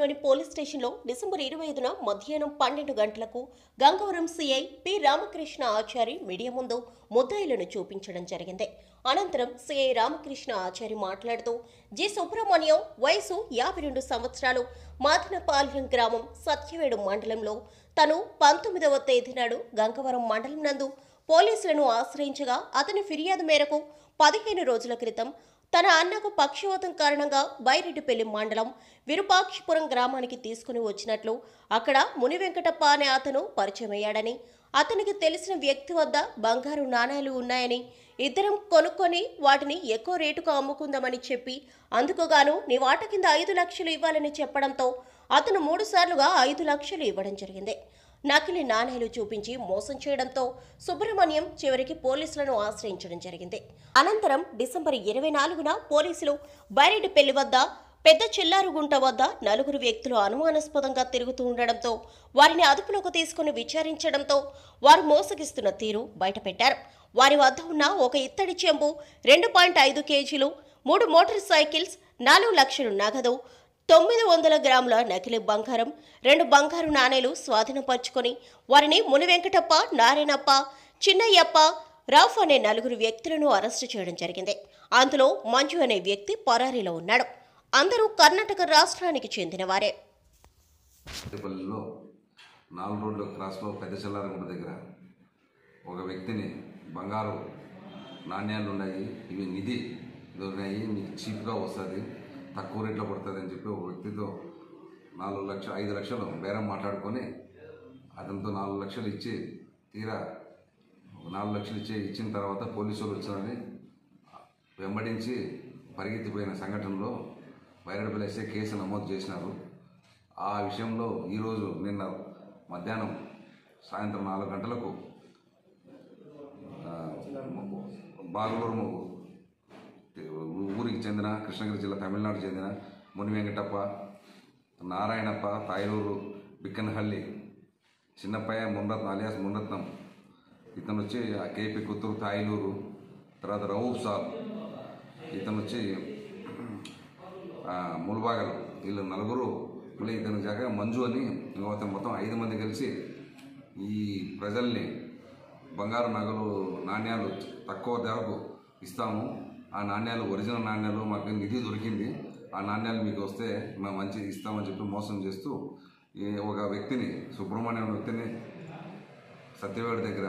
పట్టణంలోని పోలీస్ స్టేషన్లో డిసెంబర్ ఇరవై ఐదున మధ్యాహ్నం పన్నెండు గంటలకు Gangavaram CI P Ramakrishna Achari media ముందు ముద్దాయిలను చూపించడం జరిగింది అనంతరం సిఐ రామకృష్ణ ఆచారి మాట్లాడుతూ జి సుబ్రహ్మణ్యం వయసు యాభై రెండు సంవత్సరాలు మాదినపాలెం గ్రామం సత్యవేడు మండలంలో తను పంతొమ్మిదవ తేదీ నాడు గంగవరం మండలం నందు పోలీసులను ఆశ్రయించగా అతని ఫిర్యాదు మేరకు పదిహేను రోజుల క్రితం తన అన్నకు పక్షవాతం కారణంగా బైరెడ్డిపల్లి మండలం విరూపాక్షపురం గ్రామానికి తీసుకుని వచ్చినట్లు అక్కడ ముని వెంకటప్ప అనే అతను పరిచయమయ్యాడని అతనికి తెలిసిన వ్యక్తి వద్ద బంగారు నాణేలు ఉన్నాయని ఇద్దరం కొనుక్కొని వాటిని ఎక్కువ రేటుకు అమ్ముకుందామని చెప్పి అందుకుగాను నీ వాట కింద ఐదు లక్షలు ఇవ్వాలని చెప్పడంతో అతను మూడు సార్లుగా ఐదు లక్షలు ఇవ్వడం జరిగింది నకిలీ నాణేలు చూపించి మోసం చేయడంతో సుబ్రహ్మణ్యం చివరికి పోలీసులను ఆశ్రయించడం జరిగింది అనంతరం డిసెంబర్ ఇరవై నాలుగున పోలీసులు బైరెడ్డిపల్లి వద్ద పెద్ద చిల్లారుగుంట వద్ద నలుగురు వ్యక్తులు అనుమానాస్పదంగా తిరుగుతూ ఉండడంతో వారిని అదుపులోకి తీసుకుని విచారించడంతో వారు మోసగిస్తున్న తీరు బయటపెట్టారు వారి వద్ద ఉన్న ఒక ఇత్తడి చెంబు రెండు పాయింట్ ఐదు కేజీలు మూడు మోటార్ సైకిల్స్ నాలుగు లక్షలు నగదు తొమ్మిది వందల గ్రాముల నకిలీ బంగారం రెండు బంగారు నాణేలు స్వాధీనపరుచుకొని వారిని ముని వెంకటప్ప నారాయణప్ప చిన్నయ్యప్ప రాఫ్ అనే నలుగురు వ్యక్తులను అరెస్టు చేయడం జరిగింది అందులో మంజు అనే వ్యక్తి పరారీలో ఉన్నాడు అందరూ కర్ణాటక రాష్ట్రానికి చెందినవారే పల్లిలో నాలుగు రోడ్ల క్రాస్లో పెద్ద చెల్లారగుంట దగ్గర ఒక వ్యక్తిని బంగారు నాణ్యాలు ఉన్నాయి ఇవి నిధి దొరికినాయి మీకు చీప్గా వస్తుంది తక్కువ రేట్లో పడుతుంది అని చెప్పి ఒక వ్యక్తితో నాలుగు లక్షలు ఐదు లక్షలు బేరం మాట్లాడుకొని అతనితో నాలుగు లక్షలు ఇచ్చి తీరా నాలుగు లక్షలు ఇచ్చి ఇచ్చిన తర్వాత పోలీసు వాళ్ళు వచ్చారని వెంబడించి పరిగెత్తిపోయిన సంఘటనలో బైరడపల్లి ఎస్ఐ కేసు నమోదు చేసినారు ఆ విషయంలో ఈరోజు నిన్న మధ్యాహ్నం సాయంత్రం నాలుగు గంటలకు ఆ, బాగలూరు ఊరికి చెందిన కృష్ణగిరి జిల్లా తమిళనాడు చెందిన ముని వెంకటప్ప నారాయణప్ప తాయలూరు బిక్కనహల్లి చిన్నప్పయ్య మునరత్నం అలియాస్ మునరత్నం ఇతను వచ్చి ఆ కేపీ కుత్తూరు తాయిలూరు తర్వాత రౌఫ్ సాబ్ ఇతను వచ్చి ఆ, ముల్బాగల్ వీళ్ళు నలుగురు మళ్ళీ ఇతని జాగా మంజు అని ఇంకో అతను మొత్తం ఐదు మంది కలిసి ఈ ప్రజల్ని బంగారు నగలు నాణ్యాలు తక్కువ ధరకు ఇస్తాము ఆ నాణ్యాలు ఒరిజినల్ నాణ్యాలు మాకు నిధి దొరికింది ఆ నాణ్యాలు మీకు వస్తే మేము మంచి ఇస్తామని చెప్పి మోసం చేస్తూ ఈ ఒక వ్యక్తిని సుబ్రహ్మణ్యం అనే వ్యక్తిని సత్యవేడు దగ్గర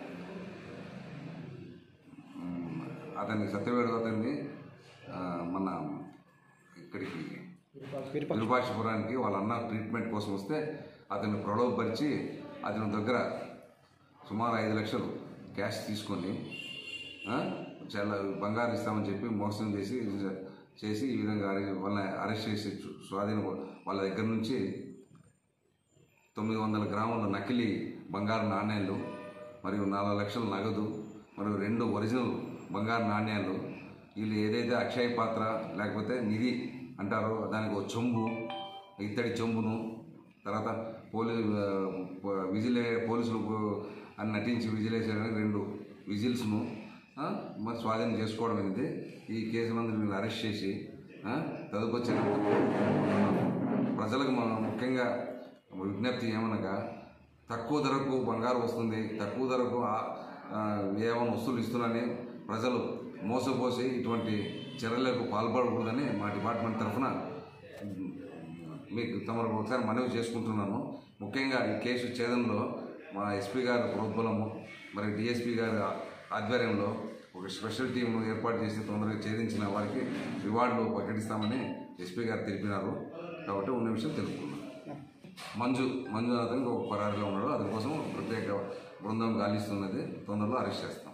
మ్, అతన్ని సత్యవేడు అతన్ని ఆ, మన ఇక్కడికి విరూపాక్షపురానికి వాళ్ళ అన్న ట్రీట్మెంట్ కోసం వస్తే అతన్ని ప్రలోభపరిచి అతని దగ్గర సుమారు ఐదు లక్షలు క్యాష్ తీసుకొని ఆ, చాలా బంగారు ఇస్తామని చెప్పి మోసం చేసి చేసి ఈ విధంగా అరె- వాళ్ళని అరెస్ట్ చేసి చు- స్వాధీనం వాళ్ళ దగ్గర నుంచి తొమ్మిది వందల గ్రాముల నకిలీ బంగారు నాణ్యాలు మరియు నాలుగు లక్షల నగదు మరియు రెండు ఒరిజినల్ బంగారు నాణ్యాలు వీళ్ళు ఏదైతే అక్షయ పాత్ర లేకపోతే నిధి అంటారో దానికి ఒక చెంబు ఇత్తడి చెంబును తర్వాత పోలీ ఆ, విజిలే పోలీసులు అని నటించి విజిలేసేయడానికి రెండు విజిల్స్ను ఆ, మరి స్వాధీనం చేసుకోవడం అనేది ఈ కేసు మంది వీళ్ళు అరెస్ట్ చేసి ఆ, తదుపరి చర్య ప్రజలకు మనం ముఖ్యంగా విజ్ఞప్తి ఏమనగా తక్కువ ధరకు బంగారు వస్తుంది తక్కువ ధరకు ఆ- ఆ, ఏమైనా వస్తువులు ఇస్తున్నారని ప్రజలు మోసపోసి ఇటువంటి చర్యలకు పాల్పడకూడదని మా డిపార్ట్మెంట్ తరఫున మీకు తమరు ఒకసారి మనవి చేసుకుంటున్నాను ముఖ్యంగా ఈ కేసు ఛేదంలో మా ఎస్పీ గారి ప్రోద్బలము మరి డిఎస్పీ గారి ఆధ్వర్యంలో ఒక స్పెషల్ టీంను ఏర్పాటు చేసి తొందరగా ఛేదించిన వారికి రివార్డులు ప్రకటిస్తామని ఎస్పీ గారు తెలిపినారు కాబట్టి ఉన్న విషయం తెలుపుకున్నాను మంజు మంజు అతనికి ఒక పరారిలో ఉన్నాడు అతని కోసం ప్రత్యేక బృందం గాలిస్తున్నది తొందరలో అరెస్ట్ చేస్తాం